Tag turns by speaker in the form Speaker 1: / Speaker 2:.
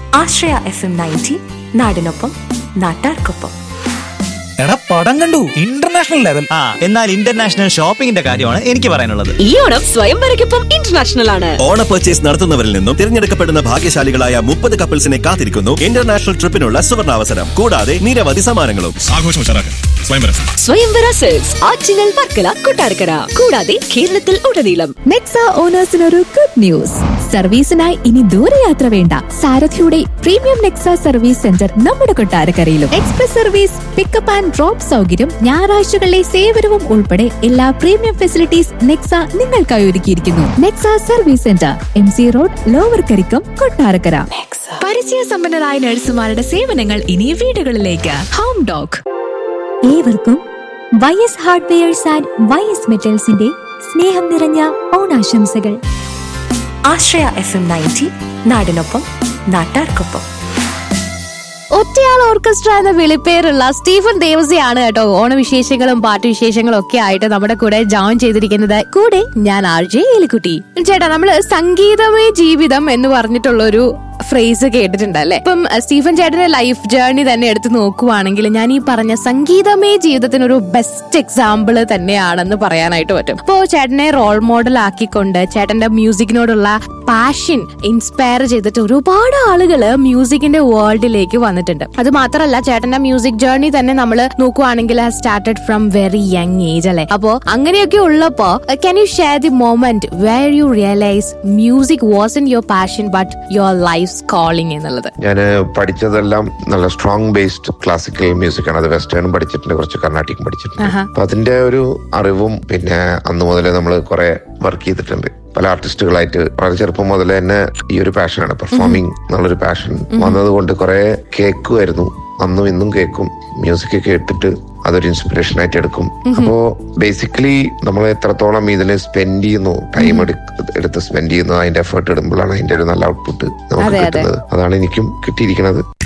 Speaker 1: ആശ്രയ F M ninety നാടിനൊപ്പം നാട്ടാർക്കൊപ്പം
Speaker 2: എടാ പടം കണ്ടു ഇന്റർനാഷണൽ ലെവൽ
Speaker 3: ആ എന്നാൽ ഇന്റർനാഷണൽ ഷോപ്പിംഗിന്റെ കാര്യമാണ് എനിക്ക് പറയാനുള്ളത്
Speaker 4: ഈ ഓണം സ്വയംവരയ്ക്കൊപ്പം ഇന്റർനാഷണൽ ആണ്
Speaker 5: ഓണ പർച്ചേസ് നടത്തുന്നവരിൽ നിന്നും തിരഞ്ഞെടുക്കപ്പെടുന്ന ഭാഗ്യശാലികളായ മുപ്പത് കപ്പിൾസിനെ കാത്തിരിക്കുന്നു ഇന്റർനാഷണൽ ട്രിപ്പിനുള്ള സുവർണാവസരം കൂടാതെ നിരവധി സമ്മാനങ്ങളും
Speaker 6: ആഘോഷം ഉഷാറാക്കാൻ സ്വയംവരം
Speaker 4: സ്വയംവര സെൽസ് ആറ്റിങ്ങൽ വർക്കല കൊട്ടാരക്കര കൂടാതെ കേരളത്തിൽ ഉടനീളം
Speaker 7: നെക്സ ഓണേഴ്സിനൊരു ഗുഡ് ന്യൂസ് സർവീസിനായി ഇനി ദൂരയാത്ര വേണ്ട സാരഥിയുടെ പ്രീമിയം നെക്സ സർവീസ് സെന്റർ നമ്മുടെ കൊട്ടാരക്കരയിലും express service pickup and drop സൗകര്യം ഞായറാഴ്ചകളിലെ സേവനവും ഉൾപ്പെടെ എല്ലാ പ്രീമിയം ഫെസിലിറ്റീസ് നെക്സ നിങ്ങൾക്കായി ഒരുക്കിയിരിക്കുന്നു Nexa service centre M C road lower Karikkam Kottarakkara പരിചയസമ്പന്നരായ നഴ്സുമാരുടെ സേവനങ്ങൾ ഇനി വീടുകളിലേക്ക് ഹോം ഡോഗ് ഏവർക്കും Y S hardwares and Y S മെറ്റൽസിന്റെ സ്നേഹം നിറഞ്ഞ ഓണാശംസകൾ
Speaker 1: ആശ്രയ എഫ് എം നയൻറ്റി നാടിനൊപ്പം നാട്ടാർക്കൊപ്പം
Speaker 8: ഒറ്റയാൾ ഓർക്കസ്ട്ര എന്ന വിളിപ്പേരുള്ള സ്റ്റീഫൻ ദേവസിയാണ് കേട്ടോ ഓണവിശേഷങ്ങളും പാട്ടുവിശേഷങ്ങളും ഒക്കെ ആയിട്ട് നമ്മുടെ കൂടെ ജോയിൻ ചെയ്തിരിക്കുന്നത് കൂടെ ഞാൻ ആർ ജെ എലിക്കുട്ടി ചേട്ടാ നമ്മള് സംഗീതമേ ജീവിതം എന്ന് പറഞ്ഞിട്ടുള്ള ഒരു ഫ്രേസ് കേട്ടിട്ടുണ്ട് അല്ലെ ഇപ്പം അഹ് സ്റ്റീഫൻ ചേട്ടന്റെ ലൈഫ് ജേർണി തന്നെ എടുത്ത് നോക്കുവാണെങ്കിൽ ഞാൻ ഈ പറഞ്ഞ സംഗീതമേ ജീവിതത്തിന് ഒരു ബെസ്റ്റ് എക്സാമ്പിൾ തന്നെയാണെന്ന് പറയാനായിട്ട് പറ്റും അപ്പോ ചേട്ടനെ റോൾ മോഡൽ ആക്കിക്കൊണ്ട് ചേട്ടന്റെ മ്യൂസിക്കിനോടുള്ള പാഷൻ ഇൻസ്പയർ ചെയ്തിട്ട് ഒരുപാട് ആളുകൾ മ്യൂസിക്കിന്റെ വേൾഡിലേക്ക് വന്നിട്ടുണ്ട് അത് മാത്രമല്ല ചേട്ടന്റെ മ്യൂസിക് ജേർണി തന്നെ നമ്മൾ നോക്കുവാണെങ്കിൽ started from very young age അല്ലെ അപ്പോ അങ്ങനെയൊക്കെ ഉള്ളപ്പോ can you share the moment where you realize music was in your passion but your life calling എന്നുള്ളത്
Speaker 9: ഞാൻ പഠിച്ചതെല്ലാം നല്ല സ്ട്രോങ് ബേസ്ഡ് ക്ലാസിക്കൽ മ്യൂസിക് ആണ് അത് വെസ്റ്റേണും പഠിച്ചിട്ടുണ്ട് കുറച്ച് കർണാട്ടിക്കും പഠിച്ചിട്ടുണ്ട് അപ്പൊ അതിന്റെ ഒരു അറിവും പിന്നെ അന്ന് മുതലേ നമ്മൾ കുറെ വർക്ക് ചെയ്തിട്ടുണ്ട് പല ആർട്ടിസ്റ്റുകളായിട്ട് വളരെ ചെറുപ്പം മുതലേ തന്നെ ഈ ഒരു പാഷനാണ് പെർഫോമിംഗ് എന്നുള്ളൊരു പാഷൻ വന്നതുകൊണ്ട് കുറെ കേൾക്കുമായിരുന്നു അന്നും ഇന്നും കേൾക്കും മ്യൂസിക് കേട്ടിട്ട് അതൊരു ഇൻസ്പിറേഷൻ ആയിട്ട് എടുക്കും അപ്പോ ബേസിക്കലി നമ്മൾ എത്രത്തോളം ഇതിന് സ്പെൻഡ് ചെയ്യുന്നു ടൈം എടുത്ത് സ്പെൻഡ് ചെയ്യുന്നു അതിന്റെ എഫേർട്ട് ഇടുമ്പോഴാണ് അതിന്റെ ഒരു നല്ല ഔട്ട്പുട്ട് നമുക്ക്
Speaker 8: അതെ, അതെ.
Speaker 9: കിട്ടുന്നത് അതാണ് എനിക്കും കിട്ടിയിരിക്കുന്നത്